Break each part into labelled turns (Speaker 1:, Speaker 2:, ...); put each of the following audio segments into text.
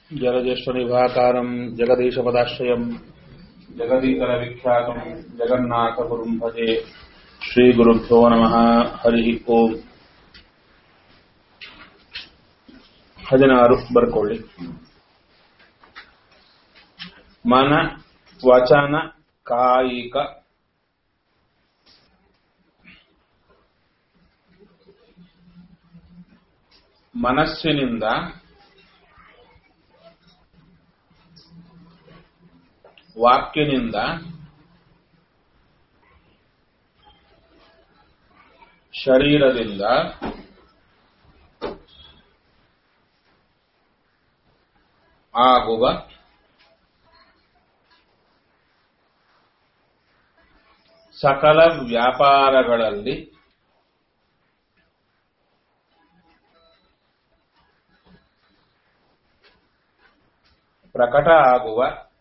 Speaker 1: जलज्येष्ठनिभाकारम् जगदीशपदाश्रयम् जगदीतरविख्यातम् जगन्नाथगुरुम् भजे श्रीगुरुभ्यो नमः हरिः ಓಂ ಹದಿನಾರು ಬರ್ಕೊಳ್ಳಿ ಮನ ವಚನ ಕಾಯಿಕ ಮನಸ್ಸಿನಿಂದ ವಾಕ್ಯನಿಂದ ಶರೀರದಿಂದ ಆಗುವ ಸಕಲ ವ್ಯಾಪಾರಗಳಲ್ಲಿ ಪ್ರಕಟ ಆಗುವ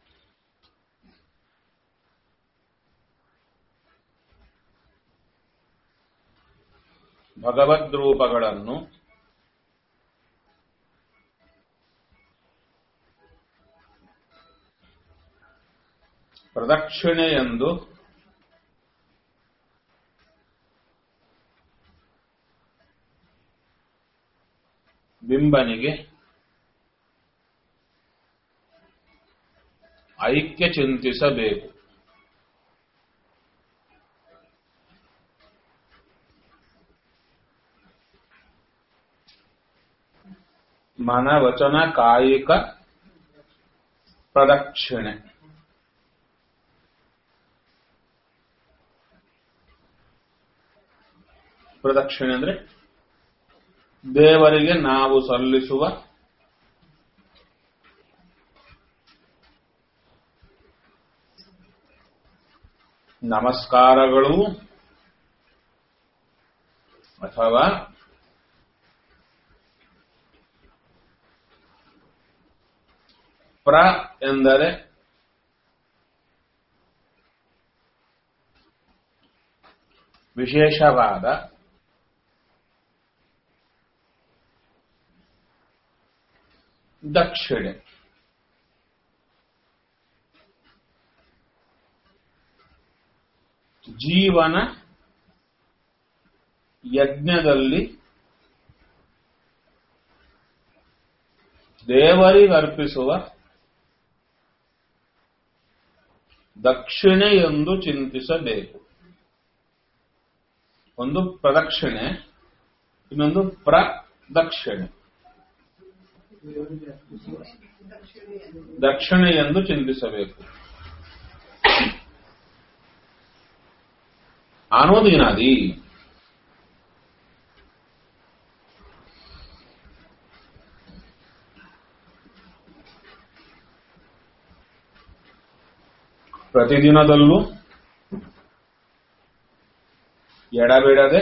Speaker 1: ಭಗವದ್ರೂಪಗಳನ್ನು ಪ್ರದಕ್ಷಿಣೆಯೆಂದು ಬಿಂಬನಿಗೆ ಐಕ್ಯ ಚಿಂತಿಸಬೇಕು ಮನವಚನ ಕಾಯಿಕ ಪ್ರದಕ್ಷಿಣೆ ಪ್ರದಕ್ಷಿಣೆ ಅಂದ್ರೆ ದೇವರಿಗೆ ನಾವು ಸಲ್ಲಿಸುವ ನಮಸ್ಕಾರಗಳು ಅಥವಾ ಪ್ರ ಎಂದರೆ ವಿಶೇಷವಾದ ದಕ್ಷಿಣೆ ಜೀವನ ಯಜ್ಞದಲ್ಲಿ ದೇವರಿಗರ್ಪಿಸುವ ದಕ್ಷಿಣೆ ಎಂದು ಚಿಂತಿಸಬೇಕು ಒಂದು ಪ್ರದಕ್ಷಿಣೆ ಇನ್ನೊಂದು ಪ್ರದಕ್ಷಿಣೆ ದಕ್ಷಿಣೆ ಎಂದು ಚಿಂತಿಸಬೇಕು ಅನುದಿನದಿ ಪ್ರತಿದಿನದಲ್ಲೂ ಎಡಬಿಡದೆ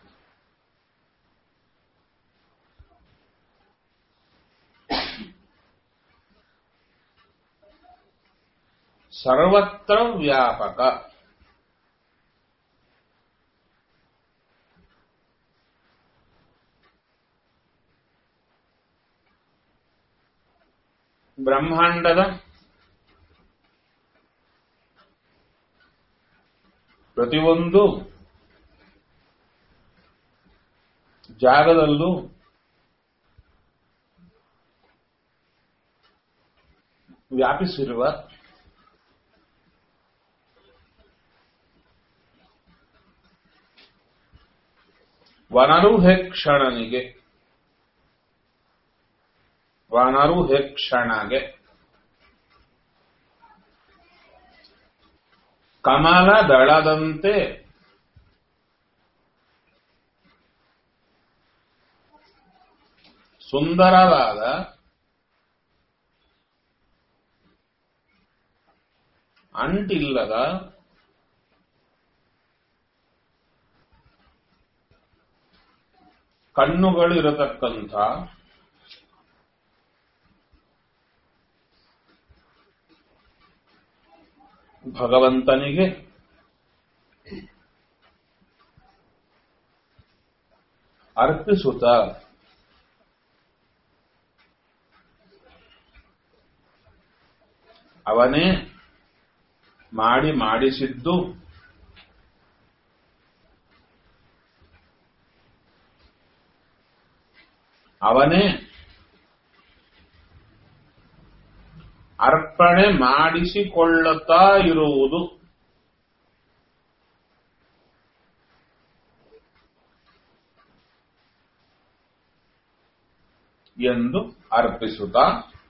Speaker 1: ಸರ್ವತ್ರ ವ್ಯಾಪಕ ಬ್ರಹ್ಮಾಂಡದ ಪ್ರತಿಯೊಂದು ಜಾಗದಲ್ಲೂ ವ್ಯಾಪಿಸಿರುವ ವನರು ಕ್ಷಣನಿಗೆ ವನರು ಕ್ಷಣಗೆ ಕಮಲ ದಳದಂತೆ ಸುಂದರವಾದ ಅಂಟಿಲ್ಲದ ಕಣ್ಣುಗಳು ಇರತಕ್ಕಂಥ ಭಗವಂತನಿಗೆ ಅರ್ಪಿಸುತ್ತ ಅವನೇ ಮಾಡಿ ಮಾಡಿಸಿದ್ದು ಅವನೇ ಅರ್ಪಣೆ ಮಾಡಿಸಿಕೊಳ್ಳುತ್ತಾ ಇರುವುದು ಎಂದು ಅರ್ಪಿಸುತ್ತಾ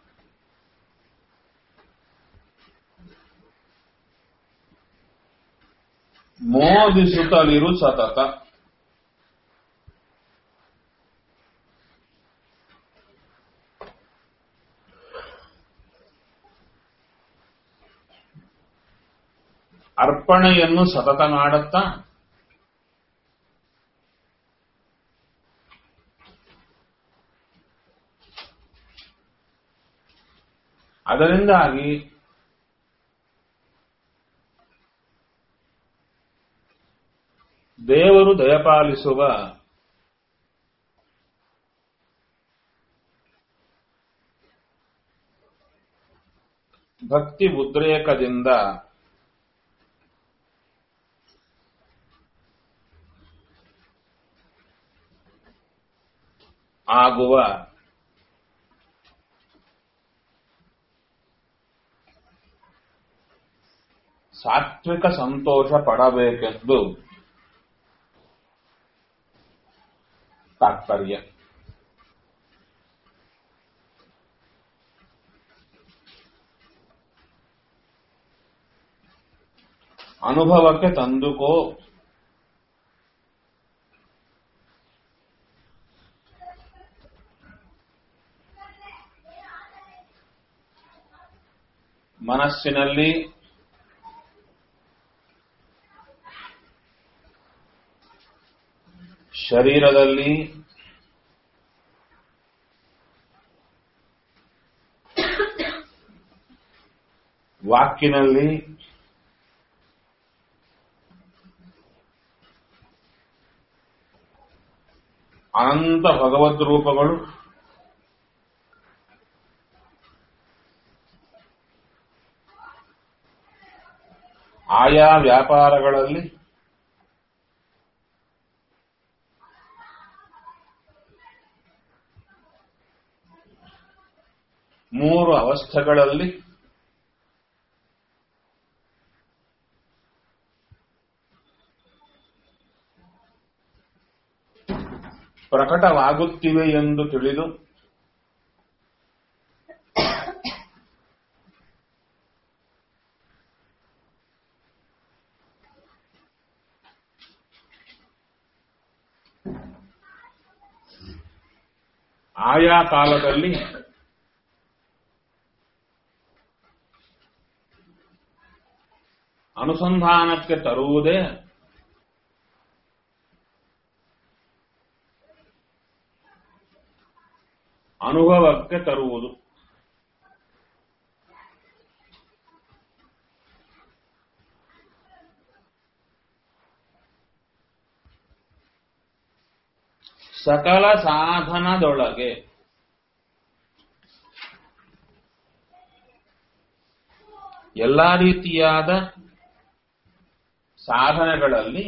Speaker 1: ಮೋದಿಸುತ್ತಲಿರು ಸತತ ಅರ್ಪಣೆಯನ್ನು ಸತತ ಮಾಡುತ್ತಾ ಅದರಿಂದಾಗಿ ದೇವರು ದಯಪಾಲಿಸುವ ಭಕ್ತಿ ಉದ್ರೇಕದಿಂದ ಆಗುವ ಸಾತ್ವಿಕ ಸಂತೋಷ ಪಡಬೇಕೆಂದು ತಾತ್ಪರ್ಯ ಅನುಭವಕ್ಕೆ ತಂದುಕೋ ಮನಸ್ಸಿನಲ್ಲಿ ಶರೀರದಲ್ಲಿ ವಾಕಿನಲ್ಲಿ ಅನಂತ ಭಗವದ್ ರೂಪಗಳು ಆಯಾ ವ್ಯಾಪಾರಗಳಲ್ಲಿ ಮೂರು ಅವಸ್ಥೆಗಳಲ್ಲಿ ಪ್ರಕಟವಾಗುತ್ತಿವೆ ಎಂದು ತಿಳಿದು ಆಯಾ ಕಾಲದಲ್ಲಿ ಅನುಸಂಧಾನಕ್ಕೆ ತರುವುದೇ ಅನುಭವಕ್ಕೆ ತರುವುದು ಸಕಲ ಸಾಧನದೊಳಗೆ ಎಲ್ಲಾ ರೀತಿಯಾದ ಸಾಧನೆಗಳಲ್ಲಿ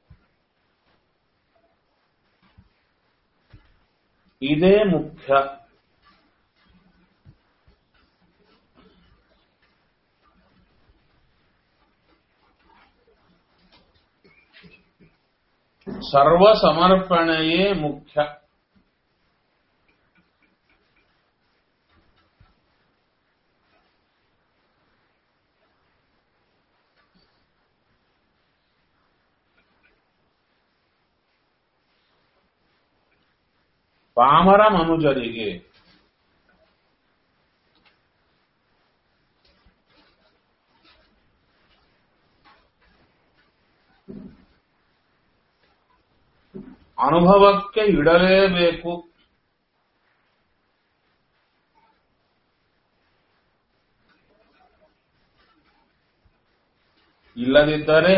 Speaker 1: ಇದೇ ಮುಖ್ಯ ಸರ್ವ ಸಮರ್ಪಣೆಯೇ ಮುಖ್ಯ ಪಾಮರ ಮನುಜರಿಗೆ ಅನುಭವಕ್ಕೆ ಇಡಲೇಬೇಕು ಇಲ್ಲದಿದ್ದರೆ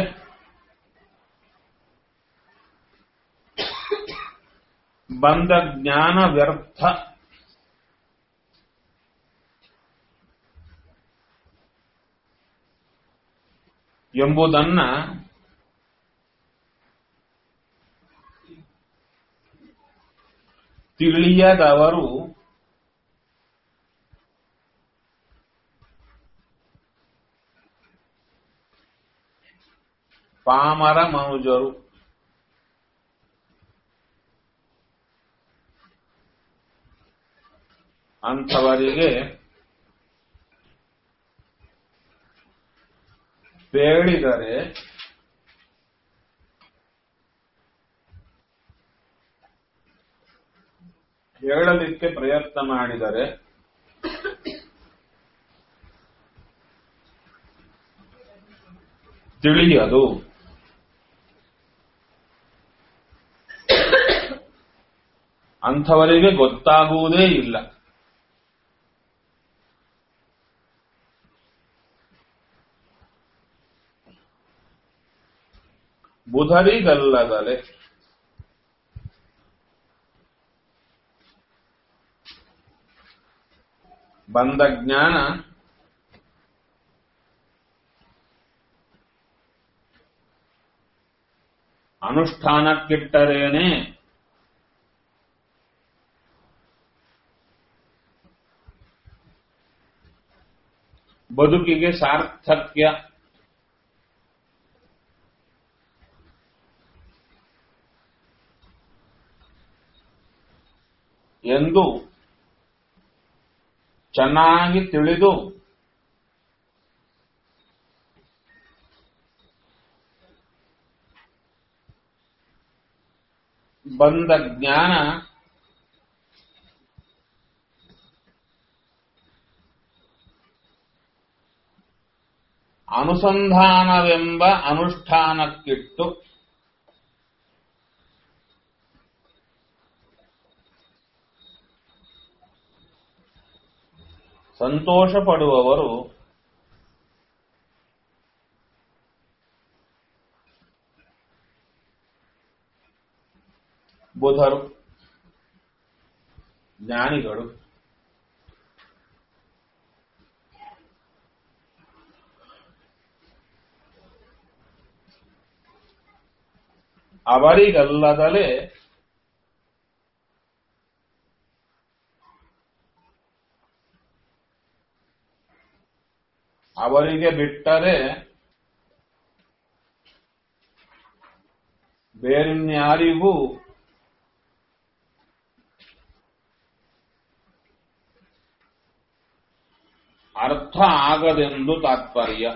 Speaker 1: ಬಂದ ಜ್ಞಾನ ವ್ಯರ್ಥ ಎಂಬುದನ್ನ ತಿಳಿಯದವರು ಪಾಮರ ಮನುಜರು ಅಂಥವರಿಗೆ ಬೇಡಿದರೆ ಹೇಳಲಿಕ್ಕೆ ಪ್ರಯತ್ನ ಮಾಡಿದರೆ ತಿಳಿಯದು ಅಂಥವರಿಗೆ ಗೊತ್ತಾಗುವುದೇ ಇಲ್ಲ ಬುಧರಿಗಲ್ಲದಲೆ ಬಂದ ಜ್ಞಾನ ಅನುಷ್ಠಾನಕ್ಕಿಟ್ಟರೇನೆ ಬದುಕಿಗೆ ಸಾರ್ಥಕ್ಯ ಎಂದು ಚೆನ್ನಾಗಿ ತಿಳಿದು ಬಂದ ಜ್ಞಾನ ಅನುಸಂಧಾನವೆಂಬ ಅನುಷ್ಠಾನಕ್ಕಿಟ್ಟು ಸಂತೋಷ ಪಡುವವರು ಬುಧರು ಜ್ಞಾನಿಗಳು ಅವರಿಗಲ್ಲದಲೇ ಅವರಿಗೆ ಬಿಟ್ಟರೆ ಬೇರಿನ್ಯಾರಿಗೂ ಅರ್ಥ ಆಗದೆಂದು ತಾತ್ಪರ್ಯ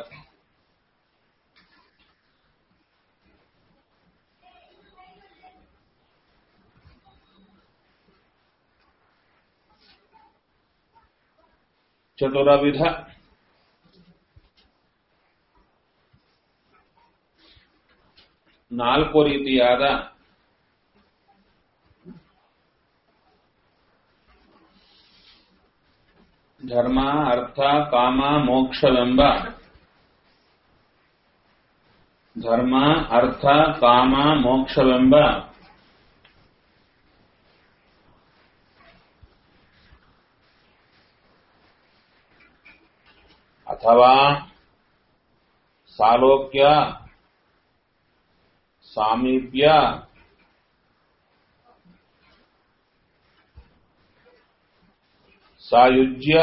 Speaker 1: ಚತುರವಿಧ ನಾಲ್ಕು ರೀತಿಯಾದ ಧರ್ಮ ಅರ್ಥ ಕಾಮ ಮೋಕ್ಷವೆಂಬ ಧರ್ಮ ಅರ್ಥ ಕಾಮ ಮೋಕ್ಷವೆಂಬ ಅಥವಾ ಸಾಲೋಕ್ಯ ಸಾಮೀಪ್ಯ ಸಾಯುಜ್ಯ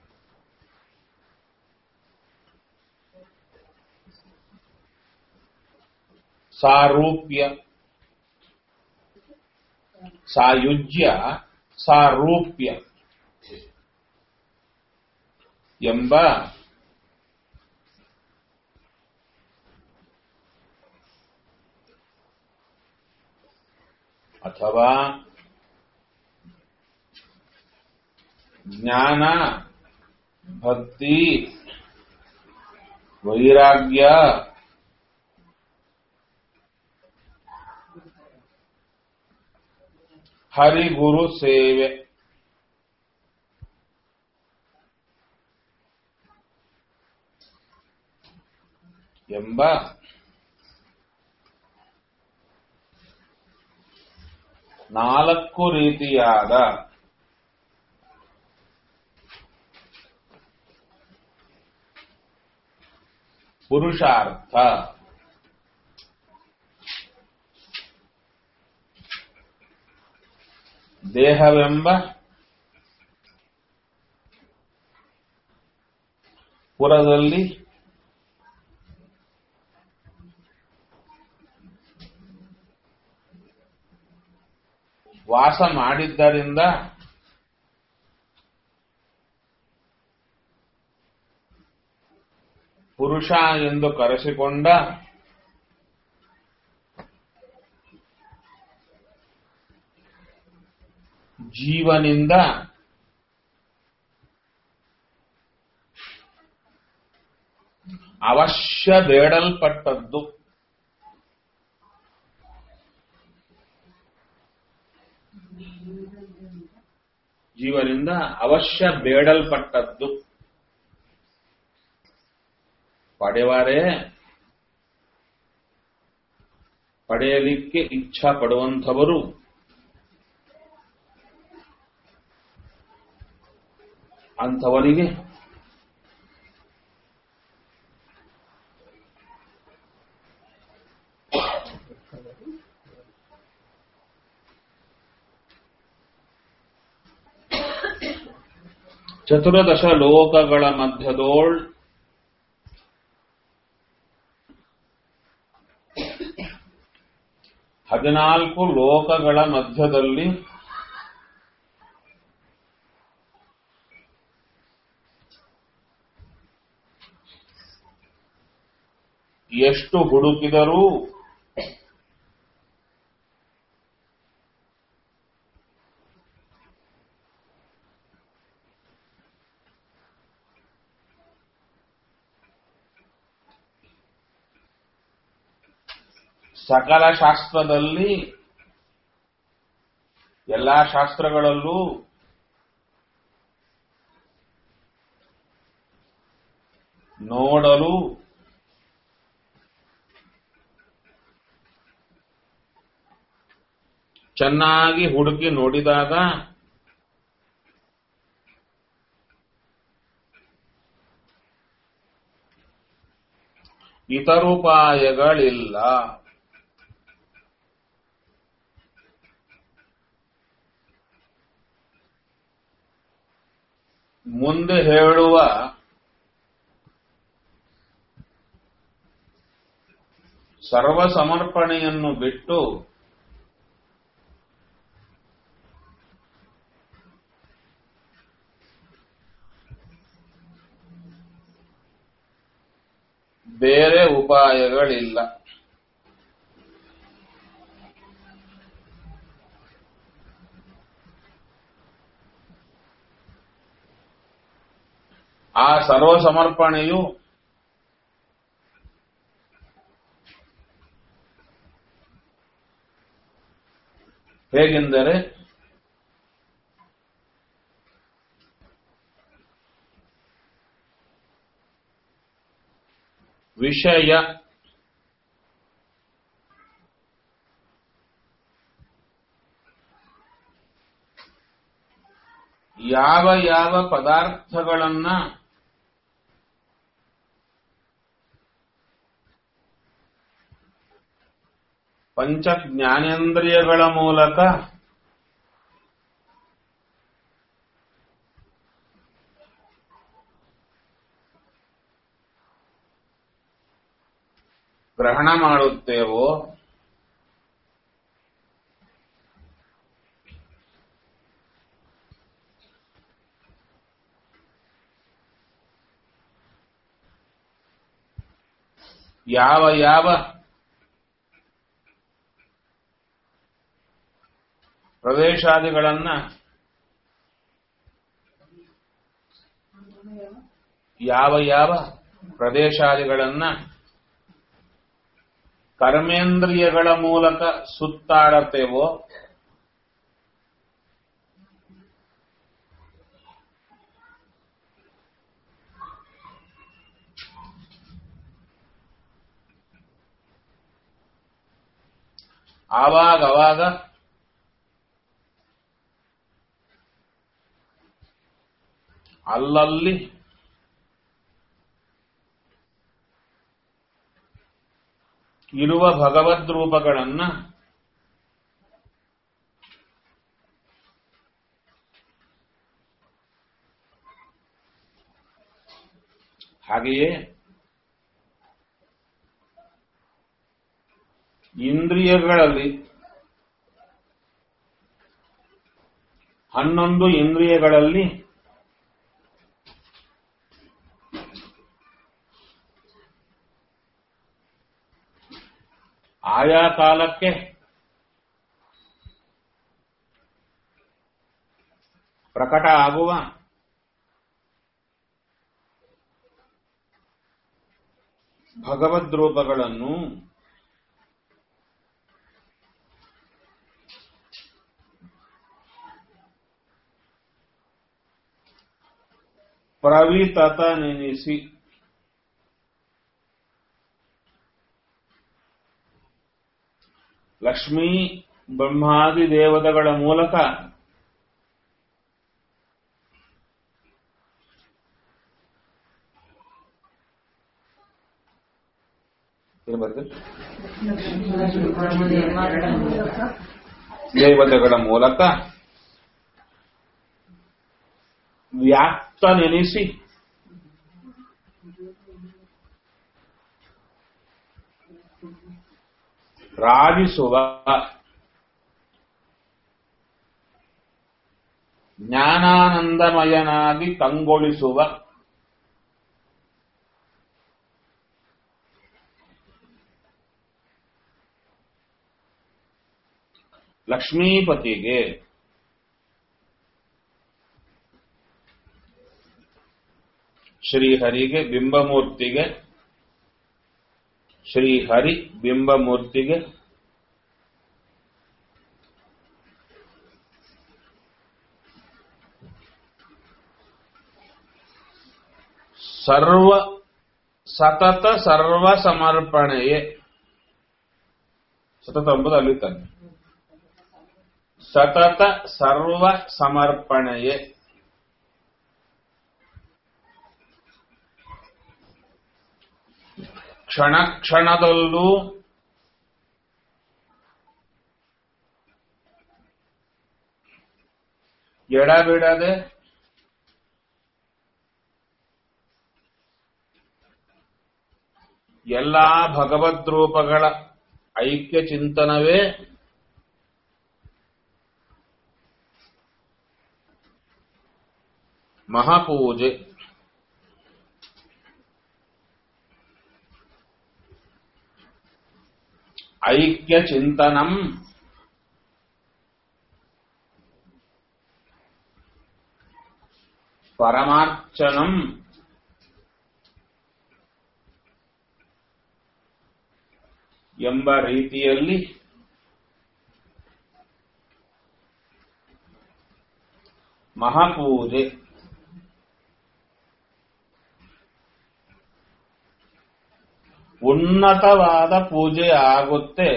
Speaker 1: ಸಾರೂಪ್ಯ ಸಾಯುಜ್ಯ ಸಾರೂಪ್ಯ ಎಂಬ ಅಥವಾ ಜ್ಞಾನ ಭಕ್ತಿ ವೈರಾಗ್ಯ ಹರಿಗುರು ಸೇವೆ ಎಂಬ ನಾಲ್ಕು ರೀತಿಯಾದ ಪುರುಷಾರ್ಥ ದೇಹವೆಂಬ ಪುರದಲ್ಲಿ ವಾಸ ಮಾಡಿದ್ದರಿಂದ ಪುರುಷ ಎಂದು ಕರೆಸಿಕೊಂಡ ಜೀವನಿಂದ ಅವಶ್ಯ ಬೇಡಲ್ಪಟ್ಟದ್ದು ಜೀವನಿಂದ ಅವಶ್ಯ ಬೇಡಲ್ಪಟ್ಟದ್ದು ಪಡೆವಾರೇ ಪಡೆಯಲಿಕ್ಕೆ ಇಚ್ಛಾ ಪಡುವಂಥವರು ಅಂಥವರಿಗೆ ಚತುರ್ದಶ ಲೋಕಗಳ ಮಧ್ಯದೋಳ್ ಹದಿನಾಲ್ಕು ಲೋಕಗಳ ಮಧ್ಯದಲ್ಲಿ ಎಷ್ಟು ಹುಡುಕಿದರೂ ಸಕಲ ಶಾಸ್ತ್ರದಲ್ಲಿ ಎಲ್ಲಾ ಶಾಸ್ತ್ರಗಳಲ್ಲೂ ನೋಡಲು ಚೆನ್ನಾಗಿ ಹುಡುಕಿ ನೋಡಿದಾಗ ಇತರುಪಾಯಗಳಿಲ್ಲ ಮುಂದೆ ಹೇಳುವ ಸರ್ವ ಸಮರ್ಪಣೆಯನ್ನು ಬಿಟ್ಟು ಬೇರೆ ಉಪಾಯಗಳಿಲ್ಲ ಆ ಸರ್ವ ಸಮರ್ಪಣೆಯು ಹೇಗೆಂದರೆ ವಿಷಯ ಯಾವ ಯಾವ ಪದಾರ್ಥಗಳನ್ನ ಪಂಚ ಜ್ಞಾನೇಂದ್ರಿಯಗಳ ಮೂಲಕ ಗ್ರಹಣ ಮಾಡುತ್ತೇವೋ ಯಾವ ಯಾವ ಪ್ರದೇಶಾದಿಗಳನ್ನ ಯಾವ ಯಾವ ಪ್ರದೇಶಾದಿಗಳನ್ನ ಕರ್ಮೇಂದ್ರಿಯಗಳ ಮೂಲಕ ಸುತ್ತಾಡತ್ತೇವೋ ಆವಾಗ ಅವಾಗ ಅಲ್ಲಲ್ಲಿ ಇರುವ ಭಗವದ್ ರೂಪಗಳನ್ನ ಹಾಗೆಯೇ ಇಂದ್ರಿಯಗಳಲ್ಲಿ ಹನ್ನೊಂದು ಇಂದ್ರಿಯಗಳಲ್ಲಿ ಆಯಾ ಕಾಲಕ್ಕೆ ಪ್ರಕಟ ಆಗುವ ಭಗವದ್ ರೂಪಗಳನ್ನು ಪ್ರವಿತತ ನೆನೆಸಿ ಲಕ್ಷ್ಮೀ ಬ್ರಹ್ಮಾದಿ ದೇವತೆಗಳ ಮೂಲಕ ಏನು ಬರ್ತದೆ ದೇವತೆಗಳ ಮೂಲಕ ವ್ಯಾಪ್ತ ನೆನೆಸಿ ರಾಜಿಸುವ ಜ್ಞಾನಾನಂದಮಯನಾಗಿ ಕಂಗೊಳಿಸುವ ಲಕ್ಷ್ಮೀಪತಿಗೆ ಶ್ರೀಹರಿಗೆ ಬಿಂಬಮೂರ್ತಿಗೆ ಶ್ರೀಹರಿ ಬಿಂಬಮೂರ್ತಿಗೆ ಸರ್ವ ಸತತ ಸರ್ವ ಸಮರ್ಪಣೆಯೇ ಸತತ ಎಂಬುದು ಅಲ್ಲಿ ತಾನೆ ಸತತ ಸರ್ವ ಸಮರ್ಪಣೆಯೇ ಕ್ಷಣ ಕ್ಷಣದಲ್ಲೂ ಎಡಬಿಡದೆ ಎಲ್ಲಾ ಭಗವದ್ ರೂಪಗಳ ಐಕ್ಯ ಚಿಂತನವೇ ಮಹಾಪೂಜೆ ಐಕ್ಯ ಚಿಂತನಂ ಪರಮಾರ್ಚನಂ ಎಂಬ ರೀತಿಯಲ್ಲಿ ಮಹಾಪೂಜೆ ಉನ್ನತವಾದ ಪೂಜೆ ಆಗುತ್ತೆ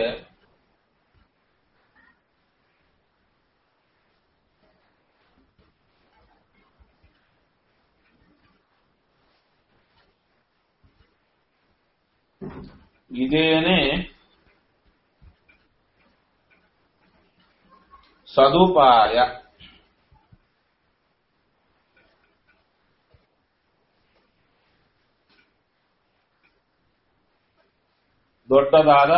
Speaker 1: ಇದೇನೆ ಸದುಪಾಯ ದೊಡ್ಡದಾದ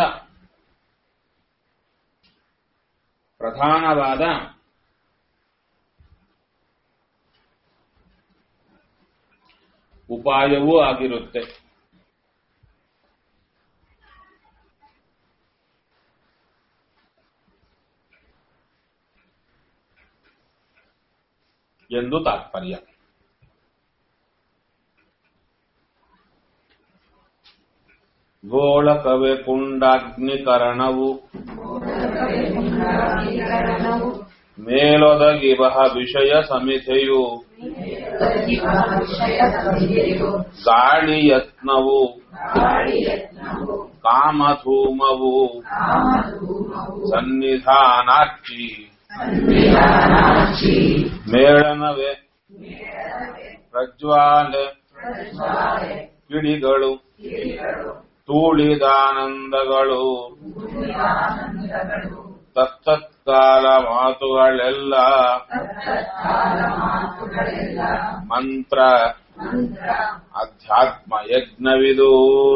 Speaker 1: ಪ್ರಧಾನವಾದ ಉಪಾಯವೂ ಆಗಿರುತ್ತೆ ಎಂದು ತಾತ್ಪರ್ಯ ಗೋಳಕವೆ ಕುಂಡಾಗ್ನಿಕರಣವು ಮೇಲೊದಗಿ ಬಹ ವಿಷಯ ಸಮಿತಿಯು ಗಾಳಿ ಯತ್ನವು ಕಾಮಧೂಮವು ಸನ್ನಿಧಾನಾಕ್ಷಿ ಮೇಳನವೇ ಪ್ರಜ್ವಾಲೆ ಕಿಡಿಗಳು ತೂಳಿದಾನಂದಗಳು ತತ್ತತ್ಕಾಲ ಮಾತುಗಳೆಲ್ಲ ಮಂತ್ರ ಅಧ್ಯಾತ್ಮ ಯಜ್ಞವಿದು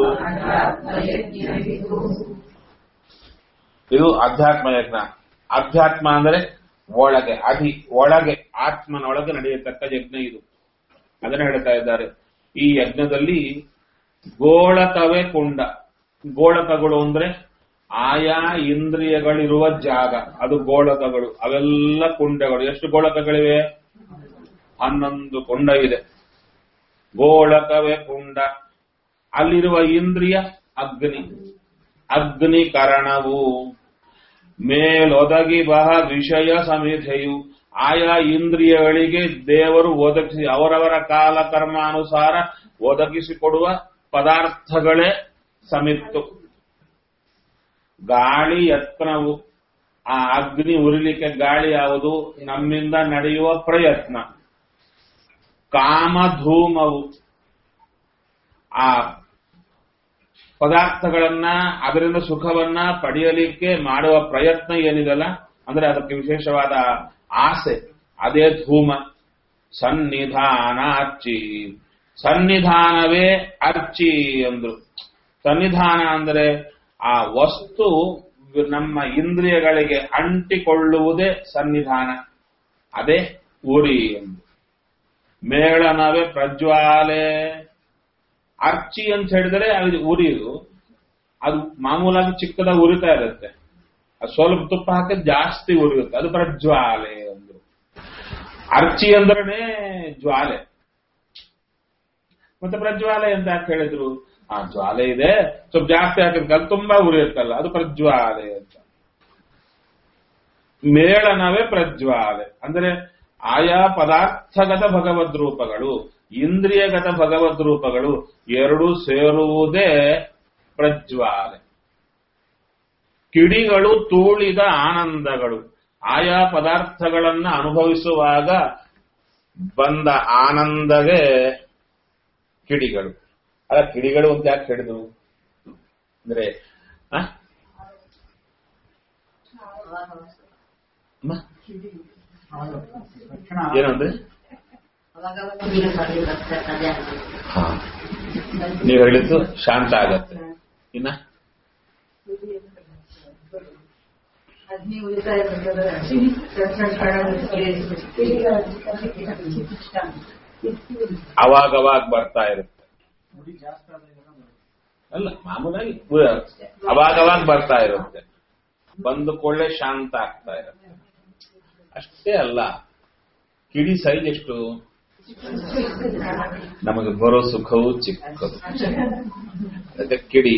Speaker 1: ಇದು ಅಧ್ಯಾತ್ಮ ಯಜ್ಞ ಅಧ್ಯಾತ್ಮ ಅಂದರೆ ಒಳಗೆ ಅಧಿ ಒಳಗೆ ಆತ್ಮನೊಳಗೆ ನಡೆಯತಕ್ಕ ಯಜ್ಞ ಇದು ಅದನ್ನ ಹೇಳ್ತಾ ಇದ್ದಾರೆ ಈ ಯಜ್ಞದಲ್ಲಿ ಗೋಳಕವೇ ಕುಂಡ ಗೋಳಕಗಳು ಅಂದ್ರೆ ಆಯಾ ಇಂದ್ರಿಯಗಳಿರುವ ಜಾಗ ಅದು ಗೋಳಕಗಳು ಅವೆಲ್ಲ ಕುಂಡಗಳು ಎಷ್ಟು ಗೋಳಕಗಳಿವೆ ಹನ್ನೊಂದು ಕುಂಡ ಇದೆ ಗೋಳಕವೇ ಕುಂಡ ಅಲ್ಲಿರುವ ಇಂದ್ರಿಯ ಅಗ್ನಿ ಅಗ್ನಿ ಕರಣವು ಮೇಲೊದಗಿ ಬಹ ವಿಷಯ ಸಮಿಧೆಯು ಆಯಾ ಇಂದ್ರಿಯಗಳಿಗೆ ದೇವರು ಒದಗಿಸಿ ಅವರವರ ಕಾಲ ಕರ್ಮಾನುಸಾರ ಒದಗಿಸಿಕೊಡುವ ಪದಾರ್ಥಗಳೇ ಸಮಿತ್ತು ಗಾಳಿ ಯತ್ನವು ಆ ಅಗ್ನಿ ಉರಿಲಿಕ್ಕೆ ಗಾಳಿ ಯಾವುದು ನಮ್ಮಿಂದ ನಡೆಯುವ ಪ್ರಯತ್ನ ಕಾಮಧೂಮವು ಆ ಪದಾರ್ಥಗಳನ್ನ ಅದರಿಂದ ಸುಖವನ್ನ ಪಡೆಯಲಿಕ್ಕೆ ಮಾಡುವ ಪ್ರಯತ್ನ ಏನಿದೆಲ್ಲ ಅಂದ್ರೆ ಅದಕ್ಕೆ ವಿಶೇಷವಾದ ಆಸೆ ಅದೇ ಧೂಮ ಸನ್ನಿಧಾನ ಅರ್ಚಿ ಸನ್ನಿಧಾನವೇ ಅರ್ಚಿ ಅಂದ್ರು ಸನ್ನಿಧಾನ ಅಂದ್ರೆ ಆ ವಸ್ತು ನಮ್ಮ ಇಂದ್ರಿಯಗಳಿಗೆ ಅಂಟಿಕೊಳ್ಳುವುದೇ ಸನ್ನಿಧಾನ ಅದೇ ಉರಿ ಎಂದು ಮೇಳನವೇ ಪ್ರಜ್ವಾಲೆ ಅರ್ಚಿ ಅಂತ ಹೇಳಿದ್ರೆ ಅದು ಉರಿದು ಅದು ಮಾಮೂಲಾಗಿ ಚಿಕ್ಕದಾಗಿ ಉರಿತಾ ಇರುತ್ತೆ ಅದು ಸ್ವಲ್ಪ ತುಪ್ಪ ಹಾಕಿದ್ರೆ ಜಾಸ್ತಿ ಉರಿಯುತ್ತೆ ಅದು ಪ್ರಜ್ವಾಲೆ ಅಂದ್ರು ಅರ್ಚಿ ಅಂದ್ರನೇ ಜ್ವಾಲೆ ಮತ್ತೆ ಪ್ರಜ್ವಾಲೆ ಅಂತ ಯಾಕೆ ಹೇಳಿದ್ರು ಆ ಜ್ವಾಲೆ ಇದೆ ಸ್ವಲ್ಪ ಜಾಸ್ತಿ ಹಾಕಿದ್ರೆ ಅದು ತುಂಬಾ ಉರಿಯುತ್ತಲ್ಲ ಅದು ಪ್ರಜ್ವಾಲೆ ಅಂತ ಮೇಳನವೇ ಪ್ರಜ್ವಾಲೆ ಅಂದ್ರೆ ಆಯಾ ಪದಾರ್ಥಗತ ಭಗವದ್ ರೂಪಗಳು ಇಂದ್ರಿಯಗತ ಭಗವದ್ ರೂಪಗಳು ಎರಡು ಸೇರುವುದೇ ಪ್ರಜ್ವಾಲೆ ಕಿಡಿಗಳು ತೂಳಿದ ಆನಂದಗಳು ಆಯಾ ಪದಾರ್ಥಗಳನ್ನ ಅನುಭವಿಸುವಾಗ ಬಂದ ಆನಂದವೇ ಕಿಡಿಗಳು ಅಲ್ಲ ಕಿಡಿಗಳು ಅಂತ ಯಾಕೆ ಹೇಳಿದ್ರು ಅಂದ್ರೆ ಆ? ಅಮ್ಮ? ಏನಂದ್ರೆ ಹಾ ನೀವು ಹೇಳಿದ್ದು ಶಾಂತ ಆಗತ್ತೆ ಇನ್ನ
Speaker 2: ಅಗ್ನಿ ಉಳಿತಾಯ ಬೇಕಾದ್ರೆ
Speaker 1: ಅವಾಗ ಅವಾಗ ಬರ್ತಾ ಇರುತ್ತೆ ಅಲ್ಲ ಮಾಮೂಲಾಗಿ ಅವಾಗ ಅವಾಗ ಬರ್ತಾ ಇರುತ್ತೆ ಬಂದು ಕೊಳ್ಳೆ ಶಾಂತ ಆಗ್ತಾ ಇರುತ್ತೆ ಅಷ್ಟೇ ಅಲ್ಲ ಕಿಡಿ ಸೈಜ್ ಎಷ್ಟು ನಮಗೆ ಬರೋ ಸುಖವು ಚಿಕ್ಕದು ಅದಕ್ಕೆ ಕಿಡಿ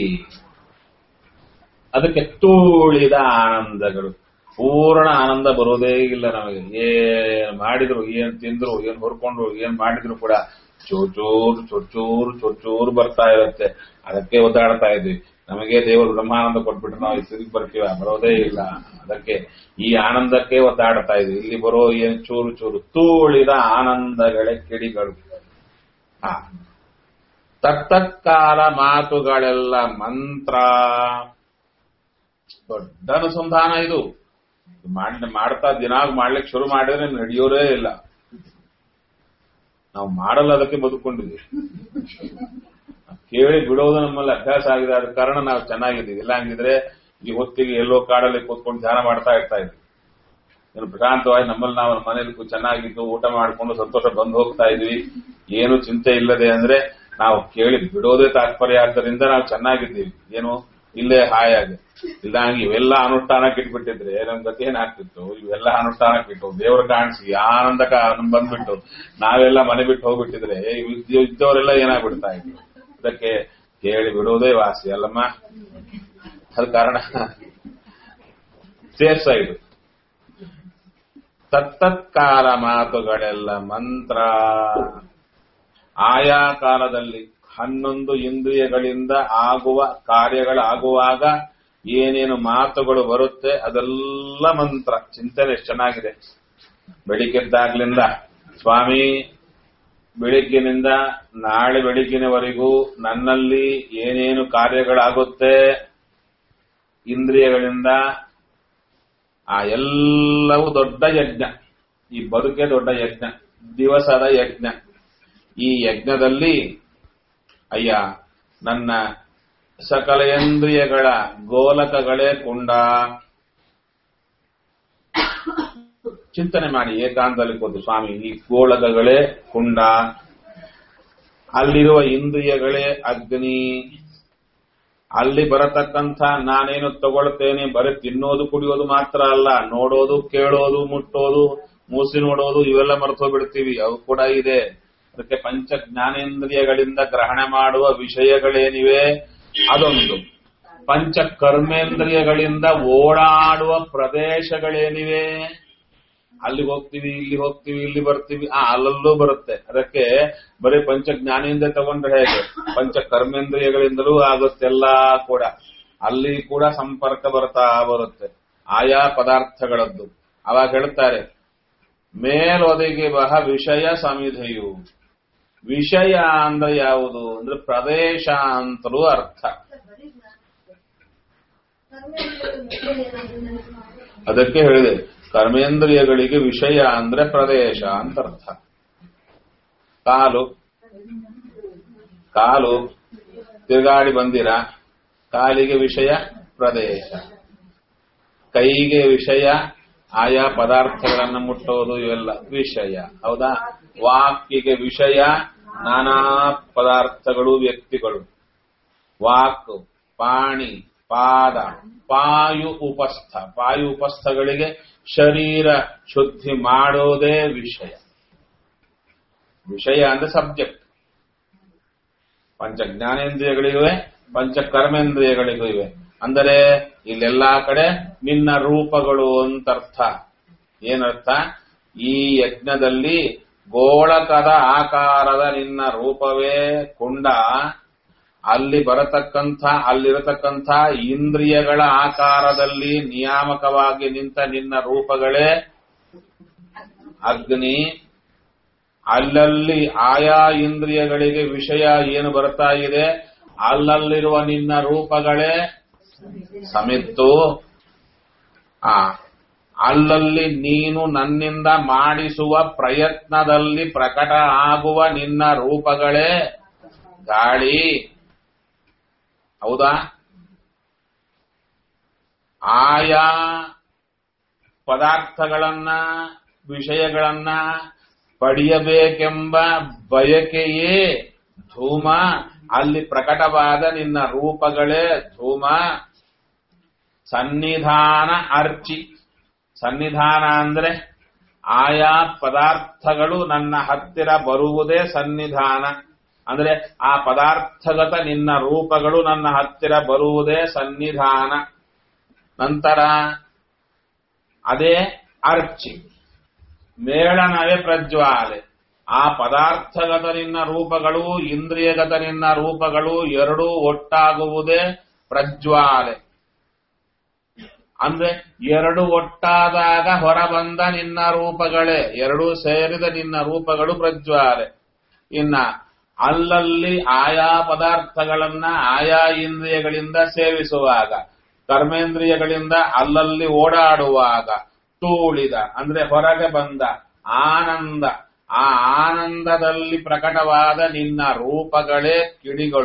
Speaker 1: ಅದಕ್ಕೆ ತೂಳಿದ ಆನಂದಗಳು ಪೂರ್ಣ ಆನಂದ ಬರೋದೇ ಇಲ್ಲ ನಮಗೆ ಏನ್ ಮಾಡಿದ್ರು ಏನ್ ತಿಂದ್ರು ಏನ್ ಹೊರ್ಕೊಂಡ್ರು ಏನ್ ಮಾಡಿದ್ರು ಕೂಡ ಚೋಚೂರು ಚೊಚ್ಚೂರು ಚೊಚ್ಚೂರು ಬರ್ತಾ ಇರುತ್ತೆ ಅದಕ್ಕೆ ಒದ್ದಾಡ್ತಾ ಇದ್ವಿ ನಮಗೆ ದೇವರು ಬ್ರಹ್ಮಾನಂದ ಕೊಟ್ಬಿಟ್ರೆ ನಾವು ಈ ಸ್ಥಿತಿಗೆ ಬರ್ತೀವ ಬರೋದೇ ಇಲ್ಲ ಅದಕ್ಕೆ ಈ ಆನಂದಕ್ಕೆ ಒದ್ದಾಡ್ತಾ ಇದ್ವಿ ಇಲ್ಲಿ ಬರೋ ಏನ್ ಚೂರು ಚೂರು ತೂಳಿದ ಆನಂದಗಳೇ ಕಿಡಿಗಳು ಹಾ ತತ್ತತ್ಕಾಲ ಮಾತುಗಳೆಲ್ಲ ಮಂತ್ರ ದೊಡ್ಡ ಅನುಸಂಧಾನ ಇದು ಮಾಡ್ ಮಾಡ್ತಾ ದಿನಾಗ್ ಮಾಡ್ಲಿಕ್ಕೆ ಶುರು ಮಾಡಿದ್ರೆ ನಡೆಯೋರೇ ಇಲ್ಲ ನಾವು ಮಾಡಲ್ಲ ಅದಕ್ಕೆ ಬದುಕೊಂಡಿದ್ವಿ ಕೇಳಿ ಬಿಡೋದು ನಮ್ಮಲ್ಲಿ ಅಭ್ಯಾಸ ಆಗಿದೆ ಅದ ಕಾರಣ ನಾವು ಚೆನ್ನಾಗಿದ್ದೀವಿ ಇಲ್ಲ ಹಂಗಿದ್ರೆ ಈ ಹೊತ್ತಿಗೆ ಎಲ್ಲೋ ಕಾಡಲ್ಲಿ ಕೂತ್ಕೊಂಡು ಧ್ಯಾನ ಮಾಡ್ತಾ ಇರ್ತಾ ಇದ್ವಿ ಏನು ಪ್ರಶಾಂತವಾಗಿ ನಮ್ಮಲ್ಲಿ ನಾವು ಮನೇಲಿ ಕೂ- ಚೆನ್ನಾಗಿದ್ದು ಊಟ ಮಾಡಿಕೊಂಡು ಸಂತೋಷ ಬಂದು ಹೋಗ್ತಾ ಇದ್ವಿ ಏನು ಚಿಂತೆ ಇಲ್ಲದೆ ಅಂದ್ರೆ ನಾವು ಕೇಳಿ ಬಿಡೋದೇ ತಾತ್ಪರ್ಯ ಆದ್ದರಿಂದ ನಾವು ಚೆನ್ನಾಗಿದ್ದೀವಿ ಏನು ಇಲ್ಲೇ ಹಾಯಾಗಿ ಇಲ್ದಂಗೆ ಇವೆಲ್ಲ ಅನುಷ್ಠಾನಕ್ಕೆ ಇಟ್ಬಿಟ್ಟಿದ್ರೆ ನಮ್ ಗತಿ ಏನಾಗ್ತಿತ್ತು ಇವೆಲ್ಲ ಅನುಷ್ಠಾನಕ್ಕೆ ಇಟ್ಟು ದೇವ್ರ ಕಾಣಿಸಿ ಆನಂದ ಬಂದ್ಬಿಟ್ಟು ನಾವೆಲ್ಲ ಮನೆ ಬಿಟ್ಟು ಹೋಗ್ಬಿಟ್ಟಿದ್ರೆ ಇವ್- ಇದ್ದವರೆಲ್ಲ ಏನಾಗ್ಬಿಡ್ತಾ ಇದ್ರು ಅದಕ್ಕೆ ಕೇಳಿ ಬಿಡೋದೇ ವಾಸಿ ಅಲ್ಲಮ್ಮ ಅದ ಕಾರಣ ಸೇಫ್ ಸೈಡ್ ತತ್ತತ್ಕಾಲ ಮಾತುಗಳೆಲ್ಲ ಮಂತ್ರ ಆಯಾ ಕಾಲದಲ್ಲಿ ಹನ್ನೊಂದು ಇಂದ್ರಿಯಗಳಿಂದ ಆಗುವ ಕಾರ್ಯಗಳಾಗುವಾಗ ಏನೇನು ಮಾತುಗಳು ಬರುತ್ತೆ ಅದೆಲ್ಲ ಮಂತ್ರ ಚಿಂತನೆ ಎಷ್ಟ್ ಚೆನ್ನಾಗಿದೆ ಬೆಳಿಗ್ಗೆದ್ದಾಗ್ಲಿಂದ ಸ್ವಾಮಿ ಬೆಳಿಗ್ಗಿನಿಂದ ನಾಳೆ ಬೆಳಿಗ್ಗಿನವರೆಗೂ ನನ್ನಲ್ಲಿ ಏನೇನು ಕಾರ್ಯಗಳಾಗುತ್ತೆ ಇಂದ್ರಿಯಗಳಿಂದ ಆ ಎಲ್ಲವೂ ದೊಡ್ಡ ಯಜ್ಞ ಈ ಬದುಕೆ ದೊಡ್ಡ ಯಜ್ಞ ದಿವಸದ ಯಜ್ಞ ಈ ಯಜ್ಞದಲ್ಲಿ ಅಯ್ಯ ನನ್ನ ಸಕಲೇಂದ್ರಿಯಗಳ ಗೋಲಕಗಳೇ ಕುಂಡ ಚಿಂತನೆ ಮಾಡಿ ಏಕಾಂತದಲ್ಲಿ ಕೂತು ಸ್ವಾಮಿ ಈ ಗೋಳಕಗಳೇ ಕುಂಡ ಅಲ್ಲಿರುವ ಇಂದ್ರಿಯಗಳೇ ಅಗ್ನಿ ಅಲ್ಲಿ ಬರತಕ್ಕಂಥ ನಾನೇನು ತಗೊಳ್ತೇನೆ ಬರೀ ತಿನ್ನೋದು ಕುಡಿಯೋದು ಮಾತ್ರ ಅಲ್ಲ ನೋಡೋದು ಕೇಳೋದು ಮುಟ್ಟೋದು ಮೂಸಿ ನೋಡೋದು ಇವೆಲ್ಲ ಮರೆತು ಬಿಡ್ತೀವಿ ಅವು ಕೂಡ ಇದೆ ಅದಕ್ಕೆ ಪಂಚ ಜ್ಞಾನೇಂದ್ರಿಯಗಳಿಂದ ಗ್ರಹಣ ಮಾಡುವ ವಿಷಯಗಳೇನಿವೆ ಅದೊಂದು ಪಂಚ ಕರ್ಮೇಂದ್ರಿಯಗಳಿಂದ ಓಡಾಡುವ ಪ್ರದೇಶಗಳೇನಿವೆ ಅಲ್ಲಿಗೆ ಹೋಗ್ತೀವಿ ಇಲ್ಲಿ ಹೋಗ್ತೀವಿ ಇಲ್ಲಿ ಬರ್ತೀವಿ ಆ ಅಲ್ಲಲ್ಲೂ ಬರುತ್ತೆ ಅದಕ್ಕೆ ಬರೀ ಪಂಚ ಜ್ಞಾನೇಂದ್ರ ತಗೊಂಡ್ರೆ ಹೇಗೆ ಪಂಚ ಕರ್ಮೇಂದ್ರಿಯಗಳಿಂದಲೂ ಆಗುತ್ತೆಲ್ಲ ಕೂಡ ಅಲ್ಲಿ ಕೂಡ ಸಂಪರ್ಕ ಬರ್ತಾ ಬರುತ್ತೆ ಆಯಾ ಪದಾರ್ಥಗಳದ್ದು ಅವಾಗ ಹೇಳ್ತಾರೆ ಮೇಲೊದಗಿ ಬಹ ವಿಷಯ ಸಮಿಧೆಯು ವಿಷಯ ಅಂದ್ರೆ ಯಾವುದು ಅಂದ್ರೆ ಪ್ರದೇಶ ಅಂತಲೂ ಅರ್ಥ ಅದಕ್ಕೆ ಹೇಳಿದೆ ಕರ್ಮೇಂದ್ರಿಯಗಳಿಗೆ ವಿಷಯ ಅಂದ್ರೆ ಪ್ರದೇಶ ಅಂತ ಅರ್ಥ ಕಾಲು ಕಾಲು ತಿರುಗಾಡಿ ಬಂದಿರ ಕಾಲಿಗೆ ವಿಷಯ ಪ್ರದೇಶ ಕೈಗೆ ವಿಷಯ ಆಯಾ ಪದಾರ್ಥಗಳನ್ನು ಮುಟ್ಟೋದು ಇವೆಲ್ಲ ವಿಷಯ ಹೌದಾ ವಾಕಿಗೆ ವಿಷಯ ನಾನಾ ಪದಾರ್ಥಗಳು ವ್ಯಕ್ತಿಗಳು ವಾಕ್ ಪಾಣಿ ಪಾದ ಪಾಯು ಉಪಸ್ಥ ಪಾಯು ಉಪಸ್ಥಗಳಿಗೆ ಶರೀರ ಶುದ್ಧಿ ಮಾಡೋದೇ ವಿಷಯ ವಿಷಯ ಅಂದ್ರೆ ಸಬ್ಜೆಕ್ಟ್ ಪಂಚ ಜ್ಞಾನೇಂದ್ರಿಯಗಳಿವೆ ಪಂಚ ಕರ್ಮೇಂದ್ರಿಯಗಳಿಗೂ ಇವೆ ಅಂದರೆ ಇಲ್ಲೆಲ್ಲಾ ಕಡೆ ನಿನ್ನ ರೂಪಗಳು ಅಂತ ಅರ್ಥ ಏನರ್ಥ ಈ ಯಜ್ಞದಲ್ಲಿ ಗೋಳಕದ ಆಕಾರದ ನಿನ್ನ ರೂಪವೇ ಕುಂಡ ಅಲ್ಲಿ ಬರತಕ್ಕಂಥ ಅಲ್ಲಿರತಕ್ಕಂಥ ಇಂದ್ರಿಯಗಳ ಆಕಾರದಲ್ಲಿ ನಿಯಾಮಕವಾಗಿ ನಿಂತ ನಿನ್ನ ರೂಪಗಳೇ ಅಗ್ನಿ ಅಲ್ಲಲ್ಲಿ ಆಯಾ ಇಂದ್ರಿಯಗಳಿಗೆ ವಿಷಯ ಏನು ಬರ್ತಾ ಇದೆ ಅಲ್ಲಲ್ಲಿರುವ ನಿನ್ನ ರೂಪಗಳೇ ಸಮಿತ್ತು ಆ ಅಲ್ಲಲ್ಲಿ ನೀನು ನನ್ನಿಂದ ಮಾಡಿಸುವ ಪ್ರಯತ್ನದಲ್ಲಿ ಪ್ರಕಟ ಆಗುವ ನಿನ್ನ ರೂಪಗಳೇ ಗಾಳಿ ಹೌದಾ ಆಯಾ ಪದಾರ್ಥಗಳನ್ನ ವಿಷಯಗಳನ್ನ ಪಡೆಯಬೇಕೆಂಬ ಬಯಕೆಯೇ ಧೂಮ ಅಲ್ಲಿ ಪ್ರಕಟವಾದ ನಿನ್ನ ರೂಪಗಳೇ ಧೂಮ ಸನ್ನಿಧಾನ ಅರ್ಚಿ ಸನ್ನಿಧಾನ ಅಂದ್ರೆ ಆಯಾ ಪದಾರ್ಥಗಳು ನನ್ನ ಹತ್ತಿರ ಬರುವುದೇ ಸನ್ನಿಧಾನ ಅಂದ್ರೆ ಆ ಪದಾರ್ಥಗತ ನಿನ್ನ ರೂಪಗಳು ನನ್ನ ಹತ್ತಿರ ಬರುವುದೇ ಸನ್ನಿಧಾನ ನಂತರ ಅದೇ ಅರ್ಚಿ ಮೇಳನವೇ ಪ್ರಜ್ವಾಲೆ ಆ ಪದಾರ್ಥಗತ ನಿನ್ನ ರೂಪಗಳು ಇಂದ್ರಿಯಗತ ನಿನ್ನ ರೂಪಗಳು ಎರಡೂ ಒಟ್ಟಾಗುವುದೇ ಪ್ರಜ್ವಾಲೆ ಅಂದ್ರೆ ಎರಡು ಒಟ್ಟಾದಾಗ ಹೊರಬಂದ ನಿನ್ನ ರೂಪಗಳೇ ಎರಡೂ ಸೇರಿದ ನಿನ್ನ ರೂಪಗಳು ಪ್ರಜ್ವಾಲೆ ಇನ್ನ ಅಲ್ಲಲ್ಲಿ ಆಯಾ ಪದಾರ್ಥಗಳನ್ನ ಆಯಾ ಇಂದ್ರಿಯಗಳಿಂದ ಸೇವಿಸುವಾಗ ಕರ್ಮೇಂದ್ರಿಯಗಳಿಂದ ಅಲ್ಲಲ್ಲಿ ಓಡಾಡುವಾಗ ತೂಳಿದ ಅಂದ್ರೆ ಹೊರಗೆ ಬಂದ ಆನಂದ ಆ ಆನಂದದಲ್ಲಿ ಪ್ರಕಟವಾದ ನಿನ್ನ ರೂಪಗಳೇ ಕಿಡಿಗಳು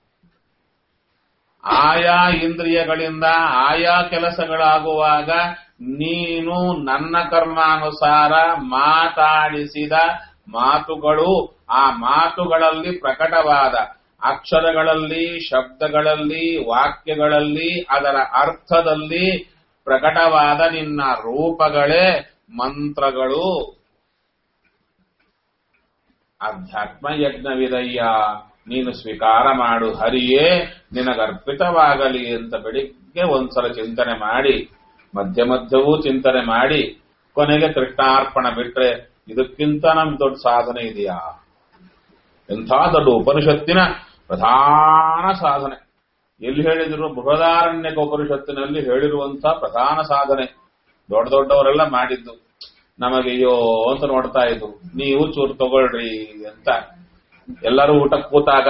Speaker 1: ಆಯಾ ಇಂದ್ರಿಯಗಳಿಂದ ಆಯಾ ಕೆಲಸಗಳಾಗುವಾಗ ನೀನು ನನ್ನ ಕರ್ಮಾನುಸಾರ ಮಾತಾಡಿಸಿದ ಮಾತುಗಳು ಆ ಮಾತುಗಳಲ್ಲಿ ಪ್ರಕಟವಾದ ಅಕ್ಷರಗಳಲ್ಲಿ ಶಬ್ದಗಳಲ್ಲಿ ವಾಕ್ಯಗಳಲ್ಲಿ ಅದರ ಅರ್ಥದಲ್ಲಿ ಪ್ರಕಟವಾದ ನಿನ್ನ ರೂಪಗಳೇ ಮಂತ್ರಗಳು ಅಧ್ಯಾತ್ಮ ಯಜ್ಞವಿದಯ್ಯ ನೀನು ಸ್ವೀಕಾರ ಮಾಡು ಹರಿಯೇ ನಿನಗರ್ಪಿತವಾಗಲಿ ಅಂತ ಬೆಳಿಗ್ಗೆ ಒಂದ್ಸಲ ಚಿಂತನೆ ಮಾಡಿ ಮಧ್ಯ ಮಧ್ಯವೂ ಚಿಂತನೆ ಮಾಡಿ ಕೊನೆಗೆ ಕೃಷ್ಣಾರ್ಪಣ ಬಿಟ್ರೆ ಇದಕ್ಕಿಂತ ನಮ್ ದೊಡ್ಡ ಸಾಧನೆ ಇದೆಯಾ ಎಂಥ ದೊಡ್ಡ ಉಪನಿಷತ್ತಿನ ಪ್ರಧಾನ ಸಾಧನೆ ಎಲ್ಲಿ ಹೇಳಿದ್ರು ಬೃಹದಾರಣ್ಯಕ ಉಪನಿಷತ್ತಿನಲ್ಲಿ ಹೇಳಿರುವಂತ ಪ್ರಧಾನ ಸಾಧನೆ ದೊಡ್ಡ ದೊಡ್ಡವರೆಲ್ಲ ಮಾಡಿದ್ದು ನಮಗೆ ಅಯ್ಯೋ ಅಂತ ನೋಡ್ತಾ ಇದ್ವು ನೀವು ಚೂರು ತಗೊಳ್ರಿ ಅಂತ ಎಲ್ಲರೂ ಊಟ ಕೂತಾಗ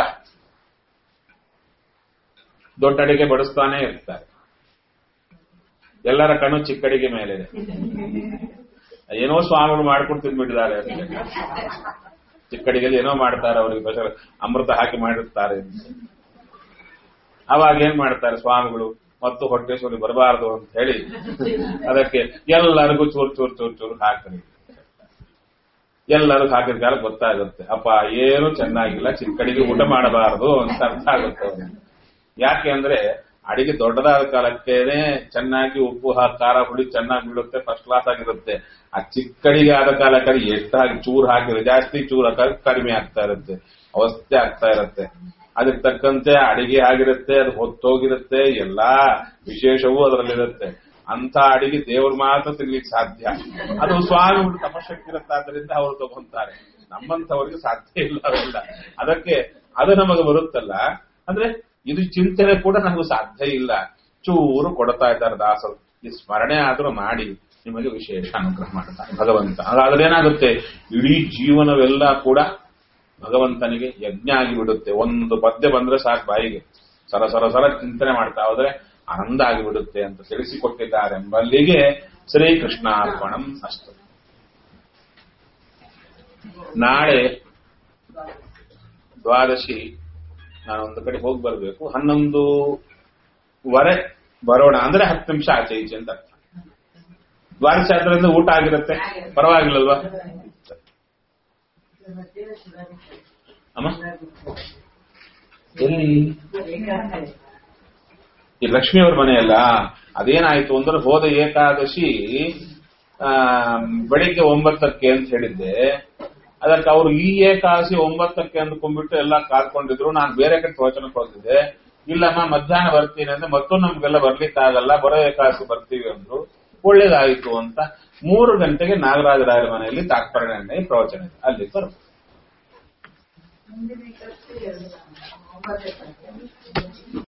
Speaker 1: ದೊಡ್ಡ ಅಡಿಗೆ ಬಡಿಸ್ತಾನೆ ಇರ್ತಾರೆ ಎಲ್ಲರ ಕಣ್ಣು ಚಿಕ್ಕಡಿಗೆ ಮೇಲೆ ಇದೆ ಏನೋ ಸ್ವಾಮಿಗಳು ಮಾಡ್ಕೊಂಡು ತಿಂದ್ಬಿಟ್ಟಿದ್ದಾರೆ ಅಂತ ಚಿಕ್ಕಡಿಗೆಲ್ಲಿ ಏನೋ ಮಾಡ್ತಾರೆ ಅವರಿಗೆ ಸ್ಪೆಷಲ್ ಅಮೃತ ಹಾಕಿ ಮಾಡಿರ್ತಾರೆ ಅಂತ. ಅವಾಗ ಏನ್ ಮಾಡ್ತಾರೆ ಸ್ವಾಮಿಗಳು ಮತ್ತು ಹೊಟ್ಟೆ ಸೋಲಿ ಬರಬಾರದು ಅಂತ ಹೇಳಿ ಅದಕ್ಕೆ ಎಲ್ಲರಿಗೂ ಚೂರು ಚೂರು ಚೂರು ಚೂರು ಹಾಕ್ರಿ ಎಲ್ಲರೂ ಹಾಕಿದ ಕಾಲ ಗೊತ್ತಾಗುತ್ತೆ ಅಪ್ಪ ಏನು ಚೆನ್ನಾಗಿಲ್ಲ ಚಿಕ್ಕಡಿಗೆ ಊಟ ಮಾಡಬಾರದು ಅಂತ ಅರ್ಥ ಆಗುತ್ತೆ ಅವ್ರಿಗೆ. ಯಾಕೆ ಅಂದ್ರೆ ಅಡಿಗೆ ದೊಡ್ಡದಾದ ಕಾಲಕ್ಕೇನೆ ಚೆನ್ನಾಗಿ ಉಪ್ಪು ಹಾ- ಖಾರ ಹುಳಿ ಚೆನ್ನಾಗಿ ಬೀಳುತ್ತೆ ಫಸ್ಟ್ ಕ್ಲಾಸ್ ಆಗಿರುತ್ತೆ ಆ ಚಿಕ್ಕಡಿಗೆ ಆದ ಕಾಲಕ್ಕೆ ಎಷ್ಟು ಹಾಕಿ ಚೂರು ಹಾಕಿದ್ರೆ ಜಾಸ್ತಿ ಚೂರು ಹಾಕಿದ್ರೆ ಕಡಿಮೆ ಆಗ್ತಾ ಇರುತ್ತೆ ಅವಸ್ಥೆ ಆಗ್ತಾ ಇರುತ್ತೆ ಅದಕ್ಕೆ ತಕ್ಕಂತೆ ಅಡಿಗೆ ಆಗಿರುತ್ತೆ ಅದು ಹೊತ್ತೋಗಿರುತ್ತೆ ಎಲ್ಲಾ ವಿಶೇಷವೂ ಅದರಲ್ಲಿರುತ್ತೆ ಅಂತ ಅಡಿಗೆ ದೇವ್ರು ಮಾತ್ರ ತಿನ್ಲಿಕ್ಕೆ ಸಾಧ್ಯ ಅದು ಸ್ವಾಮಿಗಳು ತಪಶಕ್ತಿ ಇರುತ್ತಾದ್ರಿಂದ ಅವರು ತಗೊಂತಾರೆ ನಮ್ಮಂತವರಿಗೆ ಸಾಧ್ಯ ಇಲ್ಲ ಅವೆಲ್ಲ ಅದಕ್ಕೆ ಅದು ನಮಗೆ ಬರುತ್ತಲ್ಲ ಅಂದ್ರೆ ಇದು ಚಿಂತನೆ ಕೂಡ ನಮಗೆ ಸಾಧ್ಯ ಇಲ್ಲ ಚೂರು ಕೊಡ್ತಾ ಇದ್ದಾರೆ ದಾಸರು ಈ ಸ್ಮರಣೆ ಆದ್ರೂ ಮಾಡಿ ನಿಮಗೆ ವಿಶೇಷ ಅನುಗ್ರಹ ಮಾಡ್ತಾರೆ ಭಗವಂತ ಹಾಗಾದ್ರೆ ಏನಾಗುತ್ತೆ ಇಡೀ ಜೀವನವೆಲ್ಲ ಕೂಡ ಭಗವಂತನಿಗೆ ಯಜ್ಞ ಆಗಿ ಬಿಡುತ್ತೆ ಒಂದು ಪದ್ಯ ಬಂದ್ರೆ ಸಾಕು ಬಾಯಿಗೆ ಸರ ಸರ ಸರ ಚಿಂತನೆ ಮಾಡ್ತಾ ಹೋದ್ರೆ ಆನಂದ ಆಗಿಬಿಡುತ್ತೆ ಅಂತ ತಿಳಿಸಿಕೊಟ್ಟಿದ್ದಾರೆ ಎಂಬಲ್ಲಿಗೆ ಶ್ರೀಕೃಷ್ಣಾರ್ಪಣಂ ಅಷ್ಟು ನಾಳೆ ದ್ವಾದಶಿ ನಾನು ಒಂದು ಕಡೆ ಹೋಗಿ ಬರಬೇಕು ಹನ್ನೊಂದುವರೆ ಬರೋಣ ಅಂದ್ರೆ ಹತ್ತು ನಿಮಿಷ ಆಚೆ ಈಚೆ ಅಂತ ಅರ್ಥ ದ್ವಾದಶಿ ಆದ್ರಿಂದ ಊಟ ಆಗಿರುತ್ತೆ ಪರವಾಗಿಲ್ಲಲ್ವಾ ಅಮ್ಮ ಎಲ್ಲಿ ಈ ಲಕ್ಷ್ಮಿಯವ್ರ ಮನೆಯಲ್ಲ ಅದೇನಾಯ್ತು ಅಂದ್ರೆ ಹೋದ ಏಕಾದಶಿ ಆ, ಬೆಳಿಗ್ಗೆ ಒಂಬತ್ತಕ್ಕೆ ಅಂತ ಹೇಳಿದ್ದೆ ಅದಕ್ಕೆ ಅವರು ಈ ಏಕಾದಶಿ ಒಂಬತ್ತಕ್ಕೆ ಅಂದ್ಕೊಂಡ್ಬಿಟ್ಟು ಎಲ್ಲ ಕಾದ್ಕೊಂಡಿದ್ರು ನಾನು ಬೇರೆ ಕಡೆ ಪ್ರವಚನಕ್ಕೆ ಹೋಗಿದ್ದೆ ಇಲ್ಲಮ್ಮ ಮಧ್ಯಾಹ್ನ ಬರ್ತೀನಿ ಅಂದ್ರೆ ಮತ್ತೊಂದು ನಮ್ಗೆಲ್ಲ ಬರ್ಲಿಕ್ಕಾಗಲ್ಲ ಬರೋ ಏಕಾದಶಿ ಬರ್ತೀವಿ ಅಂದ್ರು ಒಳ್ಳೇದಾಯ್ತು ಅಂತ ಮೂರು ಗಂಟೆಗೆ ನಾಗರಾಜರಾಯರ ಮನೆಯಲ್ಲಿ ತಾತ್ಪರ್ಯ ಪ್ರವಚನ ಇದೆ ಅಲ್ಲಿ ಬರ್ಬೇಕು
Speaker 2: ಮುಂದಿನ ಕರ್ಸಿ ಒಂಬತ್ತನೇ ತಾರೀಕು